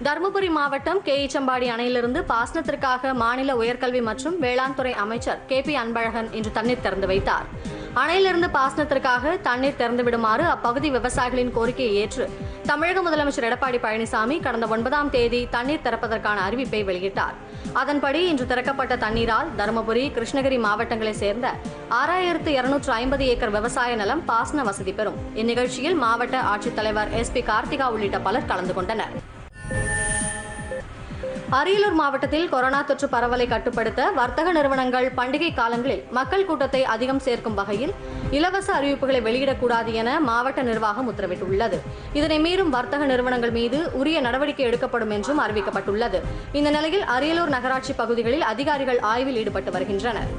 தருமபுரி மாவட்டம் கேயிச்சம்பாடி அணையிலிருந்து பாசனத்திற்காக மாநில உயர்கல்வி மற்றும் வேளாண் துறை அமைச்சர் கே பி அன்பழகன் இன்று தண்ணீர் திறந்து வைத்தார் அணையிலிருந்து பாசனத்திற்காக தண்ணீர் திறந்து விடுமாறு அப்பகுதி விவசாயிகளின் கோரிக்கையை ஏற்று தமிழக முதலமைச்சர் எடப்பாடி பழனிசாமி கடந்த ஒன்பதாம் தேதி தண்ணீர் திறப்பதற்கான அறிவிப்பை வெளியிட்டார் அதன்படி இன்று திறக்கப்பட்ட தண்ணீரால் தருமபுரி கிருஷ்ணகிரி மாவட்டங்களைச் சேர்ந்த ஆறாயிரத்து இருநூற்று ஐம்பது ஏக்கர் விவசாய நிலம் பாசன வசதி பெறும் இந்நிகழ்ச்சியில் மாவட்ட ஆட்சித்தலைவர் எஸ் பி கார்த்திகா உள்ளிட்ட பலர் கலந்து கொண்டனர் அரியலூர் மாவட்டத்தில் கொரோனா தொற்று பரவலை கட்டுப்படுத்த வர்த்தக நிறுவனங்கள் பண்டிகை காலங்களில் மக்கள் கூட்டத்தை அதிகம் சேர்க்கும் வகையில் இலவச அறிவிப்புகளை வெளியிடக்கூடாது என மாவட்ட நிர்வாகம் உத்தரவிட்டுள்ளது இதனை மீறும் வர்த்தக நிறுவனங்கள் மீது உரிய நடவடிக்கை எடுக்கப்படும் என்றும் அறிவிக்கப்பட்டுள்ளது இந்த நிலையில் அரியலூர் நகராட்சி பகுதிகளில் அதிகாரிகள் ஆய்வில் ஈடுபட்டு வருகின்றனர்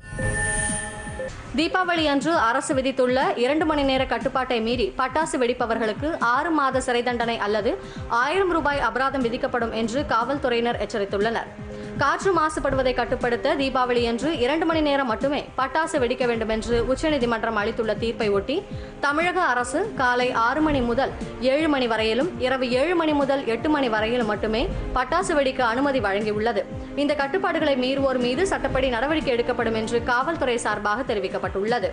தீபாவளி அன்று அரசு விதித்துள்ள இரண்டு மணி நேர கட்டுப்பாட்டை மீறி பட்டாசு வெடிப்பவர்களுக்கு ஆறு மாத சிறை தண்டனை அல்லது ஆயிரம் ரூபாய் அபராதம் விதிக்கப்படும் என்று காவல்துறையினர் எச்சரித்துள்ளனர் காற்று மாசுபடுவதை கட்டுப்படுத்த தீபாவளி அன்று இரண்டு மணி நேரம் மட்டுமே பட்டாசு வெடிக்க வேண்டும் என்று உச்சநீதிமன்றம் அளித்துள்ள தீர்ப்பை ஒட்டி தமிழக அரசு காலை ஆறு மணி முதல் ஏழு மணி வரையிலும் இரவு ஏழு மணி முதல் எட்டு மணி வரையிலும் மட்டுமே பட்டாசு வெடிக்க அனுமதி வழங்கியுள்ளது இந்த கட்டுப்பாடுகளை மீறுவோர் மீது சட்டப்படி நடவடிக்கை எடுக்கப்படும் என்று காவல்துறை சார்பாக தெரிவிக்கப்பட்டுள்ளது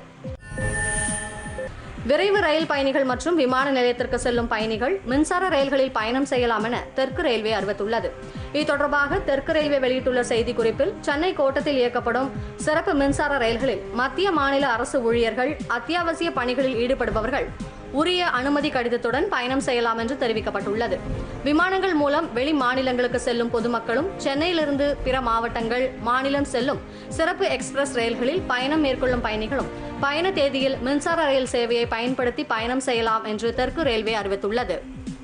விரைவு ரயில் பயணிகள் மற்றும் விமான நிலையத்திற்கு செல்லும் பயணிகள் மின்சார ரயில்களில் பயணம் செய்யலாம் என தெற்கு ரயில்வே அறிவித்துள்ளது இது தொடர்பாக தெற்கு ரயில்வே வெளியிட்டுள்ள செய்திக்குறிப்பில் சென்னை கோட்டத்தில் இயக்கப்படும் சிறப்பு மின்சார ரயில்களில் மத்திய மாநில அரசு ஊழியர்கள் அத்தியாவசிய பணிகளில் ஈடுபடுபவர்கள் உரிய அனுமதி கடிதத்துடன் பயணம் செய்யலாம் என்று தெரிவிக்கப்பட்டுள்ளது விமானங்கள் மூலம் வெளி மாநிலங்களுக்கு செல்லும் பொதுமக்களும் சென்னையிலிருந்து பிற மாவட்டங்கள் மாநிலம் செல்லும் சிறப்பு எக்ஸ்பிரஸ் ரயில்களில் பயணம் மேற்கொள்ளும் பயணிகளும் பயண தேதியில் மின்சார ரயில் சேவையை பயன்படுத்தி பயணம் செய்யலாம் என்று தெற்கு ரயில்வே அறிவித்துள்ளது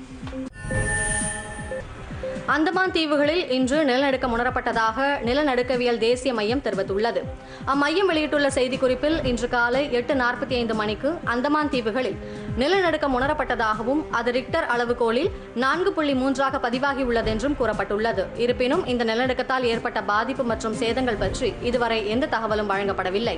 அந்தமான் தீவுகளில் இன்று நிலநடுக்கம் உணரப்பட்டதாக நிலநடுக்கவியல் தேசிய மையம் தெரிவித்துள்ளது அம்மையம் வெளியிட்டுள்ள செய்திக்குறிப்பில் இன்று காலை எட்டு நாற்பத்தி ஐந்து மணிக்கு அந்தமான் தீவுகளில் நிலநடுக்கம் உணரப்பட்டதாகவும் அது ரிக்டர் அளவுகோலில் நான்கு புள்ளி மூன்றாக பதிவாகியுள்ளது என்றும் கூறப்பட்டுள்ளது இருப்பினும் இந்த நிலநடுக்கத்தால் ஏற்பட்ட பாதிப்பு மற்றும் சேதங்கள் பற்றி இதுவரை எந்த தகவலும் வழங்கப்படவில்லை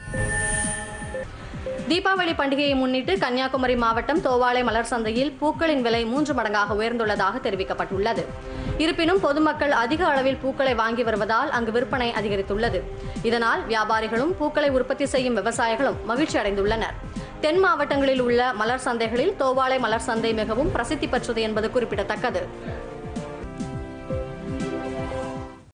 தீபாவளி பண்டிகையை முன்னிட்டு கன்னியாகுமரி மாவட்டம் தோவாளை மலர் சந்தையில் பூக்களின் விலை மூன்று மடங்காக உயர்ந்துள்ளதாக தெரிவிக்கப்பட்டுள்ளது இருப்பினும் பொதுமக்கள் அதிக அளவில் பூக்களை வாங்கி வருவதால் அங்கு விற்பனை அதிகரித்துள்ளது இதனால் வியாபாரிகளும் பூக்களை உற்பத்தி செய்யும் விவசாயிகளும் மகிழ்ச்சி அடைந்துள்ளனர் தென் மாவட்டங்களில் உள்ள மலர் சந்தைகளில் தோவாளை மலர் சந்தை மிகவும் பிரசித்தி பெற்றது என்பது குறிப்பிடத்தக்கது